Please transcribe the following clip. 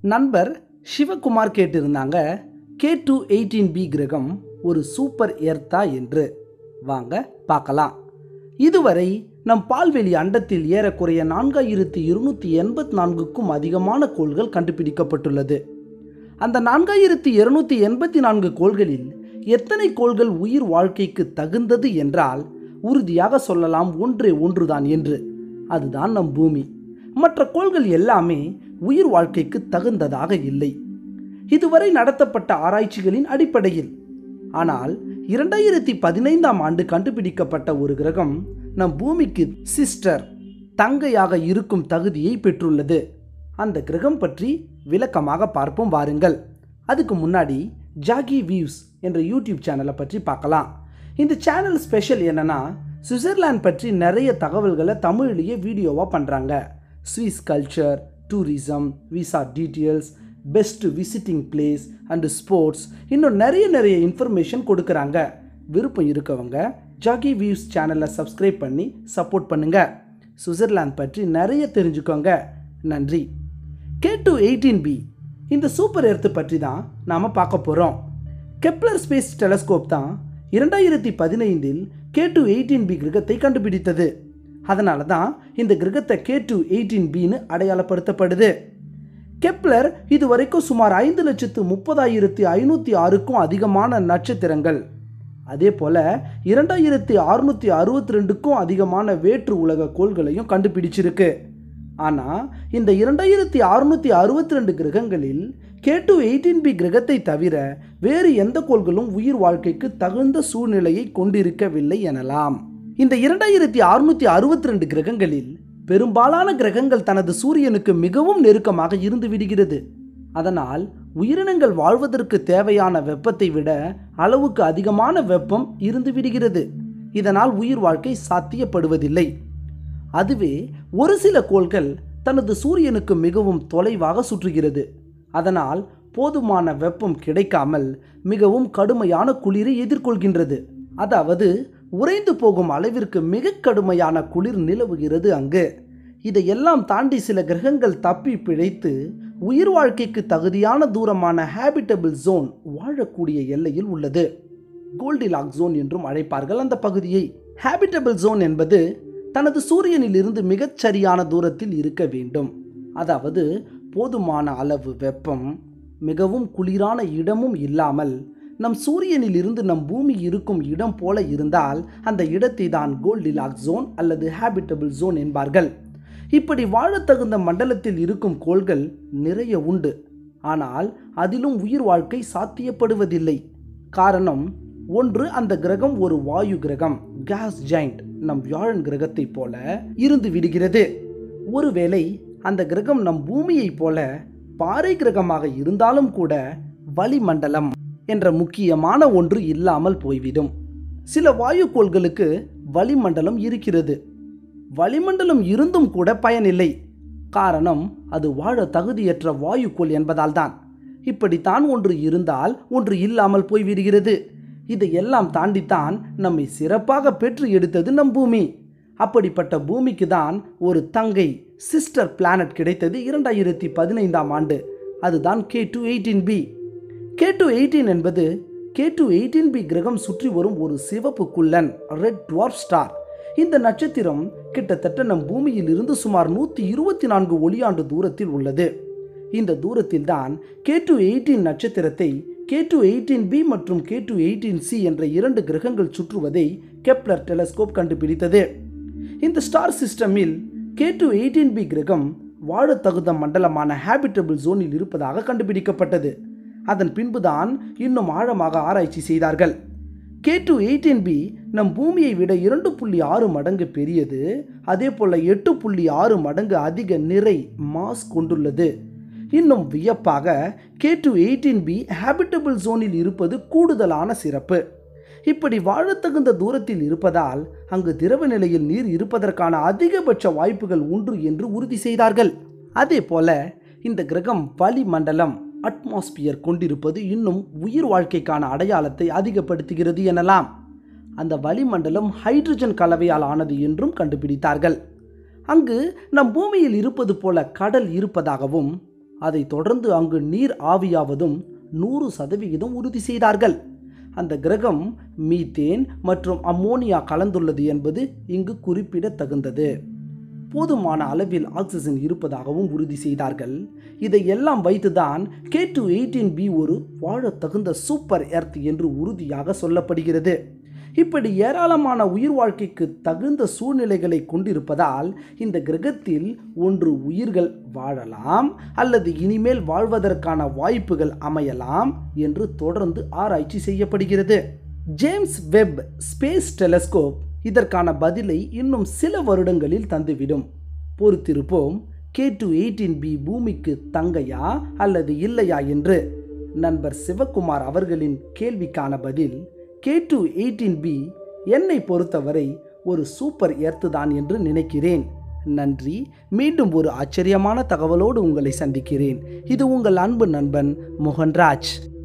நண்பர் சிவகுமார் கேட்டிருந்தாங்க K two eighteen b கிரகம் ஒரு சூப்பர் எர்த்தா என்று வாங்க பார்க்கலாம் இதுவரை நம் பால்வெளி அண்டத்தில் ஏறக்குறைய நான்காயிரத்தி இருநூற்றி எண்பத்தி நான்குக்கும் அதிகமான கோள்கள் கண்டுபிடிக்கப்பட்டுள்ளது அந்த நான்காயிரத்தி இருநூற்றி எண்பத்தி நான்கு கோள்களில் எத்தனை கோள்கள் உயிர் வாழ்க்கைக்கு தகுந்தது என்றால் உறுதியாக சொல்லலாம் ஒன்றே ஒன்றுதான் என்று அதுதான் நம் பூமி மற்ற கோள்கள் எல்லாமே உயிர் வாழ்க்கைக்கு தகுந்ததாக இல்லை இதுவரை நடத்தப்பட்ட ஆராய்ச்சிகளின் அடிப்படையில் ஆனால் இரண்டாயிரத்தி பதினைந்தாம் ஆண்டு கண்டுபிடிக்கப்பட்ட ஒரு கிரகம் நம் பூமிக்கு சிஸ்டர் தங்கையாக இருக்கும் தகுதியை பெற்றுள்ளது அந்த கிரகம் பற்றி விளக்கமாக பார்ப்போம் வாருங்கள் அதுக்கு முன்னாடி ஜாகி வியூஸ் என்ற யூடியூப் சேனலை பற்றி பார்க்கலாம் இந்த சேனல் ஸ்பெஷல் என்னன்னா சுவிட்சர்லாந்து பற்றி நிறைய தகவல்களை தமிழ்லேயே வீடியோவாக பண்ணுறாங்க Swiss culture tourism visa details best visiting place and sports இன்னும் நிறைய நிறைய இன்ஃபர்மேஷன் கொடுக்குறாங்க விருப்பம் இருக்கவங்க ஜாகி வியூஸ் சேனலை சப்ஸ்கிரைப் பண்ணி சப்போர்ட் பண்ணுங்க சுவிட்சர்லாந்து பற்றி நிறைய தெரிஞ்சுக்கோங்க நன்றி கே டூ எயிட்டீன் பி இந்த சூப்பர் எர்த்து பற்றி தான் நாம் பார்க்க போகிறோம் கெப்லர் ஸ்பேஸ் டெலஸ்கோப் தான் இரண்டாயிரத்தி பதினைந்தில் கே டூ எயிட்டீன் பி கிரகத்தை கண்டுபிடித்தது அதனால தான் இந்த கிரகத்தை கே டூ எயிட்டீன் பின்னு அடையாளப்படுத்தப்படுது கெப்லர் இதுவரைக்கும் சுமார் ஐந்து லட்சத்து முப்பதாயிரத்தி ஐநூற்றி ஆறுக்கும் அதிகமான நட்சத்திரங்கள் அதே போல் இரண்டாயிரத்தி அறுநூற்றி அறுபத்தி ரெண்டுக்கும் அதிகமான வேற்று உலக கோள்களையும் கண்டுபிடிச்சிருக்கு ஆனால் இந்த இரண்டாயிரத்தி அறுநூற்றி அறுபத்தி ரெண்டு கிரகங்களில் கே டூ எயிட்டீன் பி கிரகத்தை தவிர வேறு எந்த கோள்களும் உயிர் வாழ்க்கைக்கு தகுந்த சூழ்நிலையை கொண்டிருக்கவில்லை எனலாம் இந்த இரண்டாயிரத்தி அறுநூற்றி அறுபத்தி ரெண்டு கிரகங்களில் பெரும்பாலான கிரகங்கள் தனது சூரியனுக்கு மிகவும் நெருக்கமாக இருந்து விடுகிறது அதனால் உயிரினங்கள் வாழ்வதற்கு தேவையான வெப்பத்தை விட அளவுக்கு அதிகமான வெப்பம் இருந்து விடுகிறது இதனால் உயிர் வாழ்க்கை சாத்தியப்படுவதில்லை அதுவே ஒரு சில கோள்கள் தனது சூரியனுக்கு மிகவும் தொலைவாக சுற்றுகிறது அதனால் போதுமான வெப்பம் கிடைக்காமல் மிகவும் கடுமையான குளிரை எதிர்கொள்கின்றது அதாவது உறைந்து போகும் அளவிற்கு மிக கடுமையான குளிர் நிலவுகிறது அங்கு இதையெல்லாம் தாண்டி சில கிரகங்கள் தப்பி பிழைத்து உயிர் வாழ்க்கைக்கு தகுதியான தூரமான ஹேபிட்டபிள் ஜோன் வாழக்கூடிய எல்லையில் உள்ளது கோல்டிலாக் ஜோன் என்றும் அழைப்பார்கள் அந்த பகுதியை ஹேபிட்டபிள் ஜோன் என்பது தனது சூரியனில் இருந்து மிகச் சரியான தூரத்தில் இருக்க வேண்டும் அதாவது போதுமான அளவு வெப்பம் மிகவும் குளிரான இடமும் இல்லாமல் நம் சூரியனில் இருந்து நம் பூமி இருக்கும் இடம் போல இருந்தால் அந்த இடத்தை தான் கோல்டிலாக் ஜோன் அல்லது ஹேபிட்டபிள் ஜோன் என்பார்கள் இப்படி வாழத்தகுந்த மண்டலத்தில் இருக்கும் கோள்கள் நிறைய உண்டு ஆனால் அதிலும் உயிர் வாழ்க்கை சாத்தியப்படுவதில்லை காரணம் ஒன்று அந்த கிரகம் ஒரு வாயு கிரகம் கேஸ் ஜைண்ட் நம் வியாழன் கிரகத்தைப் போல இருந்து விடுகிறது ஒருவேளை அந்த கிரகம் நம் பூமியைப் போல பாறை கிரகமாக இருந்தாலும் கூட வளிமண்டலம் என்ற முக்கியமான ஒன்று இல்லாமல் போய்விடும் சில வாயுக்கோள்களுக்கு வளிமண்டலம் இருக்கிறது வளிமண்டலம் இருந்தும் கூட பயனில்லை காரணம் அது வாழ தகுதியற்ற வாயுக்கோள் என்பதால் தான் இப்படித்தான் ஒன்று இருந்தால் ஒன்று இல்லாமல் போய்விடுகிறது இதையெல்லாம் தாண்டித்தான் நம்மை சிறப்பாக பெற்று எடுத்தது நம் பூமி அப்படிப்பட்ட பூமிக்கு தான் ஒரு தங்கை சிஸ்டர் பிளானட் கிடைத்தது இரண்டாயிரத்தி பதினைந்தாம் ஆண்டு அதுதான் K two eighteen b K two eighteen என்பது கே டூ எயிட்டீன் பி கிரகம் சுற்றி வரும் ஒரு சிவப்பு குள்ளன் ரெட் டுவார்ஃப் ஸ்டார் இந்த நட்சத்திரம் கிட்டத்தட்ட நம் பூமியில் இருந்து சுமார் நூற்றி இருபத்தி நான்கு ஒளியாண்டு தூரத்தில் உள்ளது இந்த தூரத்தில் தான் கே டூ எயிட்டீன் நட்சத்திரத்தை கே டூ எயிட்டீன் பி மற்றும் கே டூ எயிட்டீன் சி என்ற இரண்டு கிரகங்கள் சுற்றுவதை கெப்லர் டெலஸ்கோப் கண்டுபிடித்தது இந்த ஸ்டார் சிஸ்டமில் கே டூ எயிட்டீன் பி கிரகம் வாழத் தகுந்த மண்டலமான ஹேபிட்டபிள் ஜோனில் இருப்பதாக கண்டுபிடிக்கப்பட்டது அதன் பின்புதான் இன்னும் ஆழமாக ஆராய்ச்சி செய்தார்கள் கே டூ எயிட்டீன் பி நம் பூமியை விட இரண்டு புள்ளி ஆறு மடங்கு பெரியது அதே போல் எட்டு புள்ளி ஆறு மடங்கு அதிக நிறை மாஸ் கொண்டுள்ளது இன்னும் வியப்பாக K two eighteen b habitable ஜோனில் இருப்பது கூடுதலான சிறப்பு இப்படி வாழத்தகுந்த தூரத்தில் இருப்பதால் அங்கு திரவ நிலையில் நீர் இருப்பதற்கான அதிகபட்ச வாய்ப்புகள் உண்டு என்று உறுதி செய்தார்கள் அதே போல இந்த கிரகம் வளிமண்டலம் அட்மாஸ்பியர் கொண்டிருப்பது இன்னும் உயிர் வாழ்க்கைக்கான அடையாளத்தை அதிகப்படுத்துகிறது எனலாம் அந்த வளிமண்டலம் ஹைட்ரஜன் கலவையால் ஆனது என்றும் கண்டுபிடித்தார்கள் அங்கு நம் பூமியில் இருப்பது போல கடல் இருப்பதாகவும் அதை தொடர்ந்து அங்கு நீர் ஆவியாவதும் நூறு சதவிகிதம் உறுதி செய்தார்கள் அந்த கிரகம் மீத்தேன் மற்றும் அம்மோனியா கலந்துள்ளது என்பது இங்கு குறிப்பிடத்தகுந்தது போதுமான அளவில் ஆக்சிஜன் இருப்பதாகவும் உறுதி செய்தார்கள் இதை எல்லாம் வைத்துதான் கே டூ எயிட்டீன் பி ஒரு வாழத் தகுந்த சூப்பர் எர்த் என்று உறுதியாக சொல்லப்படுகிறது இப்படி ஏராளமான உயிர் வாழ்க்கைக்கு தகுந்த சூழ்நிலைகளை கொண்டிருப்பதால் இந்த கிரகத்தில் ஒன்று உயிர்கள் வாழலாம் அல்லது இனிமேல் வாழ்வதற்கான வாய்ப்புகள் அமையலாம் என்று தொடர்ந்து ஆராய்ச்சி செய்யப்படுகிறது ஜேம்ஸ் வெப் ஸ்பேஸ் டெலஸ்கோப் இதற்கான பதிலை இன்னும் சில வருடங்களில் தந்துவிடும் பொறுத்திருப்போம் கே டு எயிட்டீன் பி பூமிக்கு தங்கையா அல்லது இல்லையா என்று நண்பர் சிவகுமார் அவர்களின் கேள்விக்கான பதில் கே டு எயிட்டீன் பி என்னை பொறுத்தவரை ஒரு சூப்பர் எர்த்து தான் என்று நினைக்கிறேன் நன்றி மீண்டும் ஒரு ஆச்சரியமான தகவலோடு உங்களை சந்திக்கிறேன் இது உங்கள் அன்பு நண்பன் மோகன்ராஜ்